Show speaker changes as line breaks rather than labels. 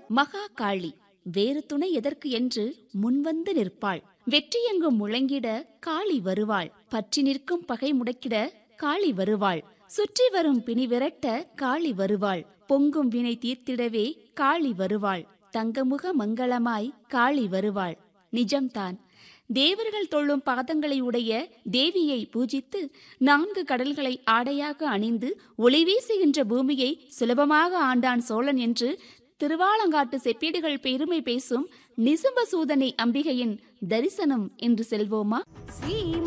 மகா காளி வேறு துணை எதற்கு என்று முன்வந்து நிற்பாள் வெற்றியெங்கும் முழங்கிட காளி வருவாள் பற்றி நிற்கும் பகை முடக்கிட காளி வருவாள் சுற்றி வரும் பிணி விரட்ட காளி வருவாள் பொங்கும் வினை தீர்த்திடவே காளி வருவாள் தங்கமுக மங்களமாய் காளி வருவாள் நிஜம்தான் தேவர்கள் தொழும் பாதங்களை உடைய தேவியை பூஜித்து நான்கு கடல்களை ஆடையாக அணிந்து ஒளி வீசுகின்ற பூமியை சுலபமாக ஆண்டான் சோழன் என்று திருவாலங்காட்டு செப்பேடுகள் பெருமை பேசும் நிசும்பசூதனை அம்பிகையின் தரிசனம் என்று செல்வோமா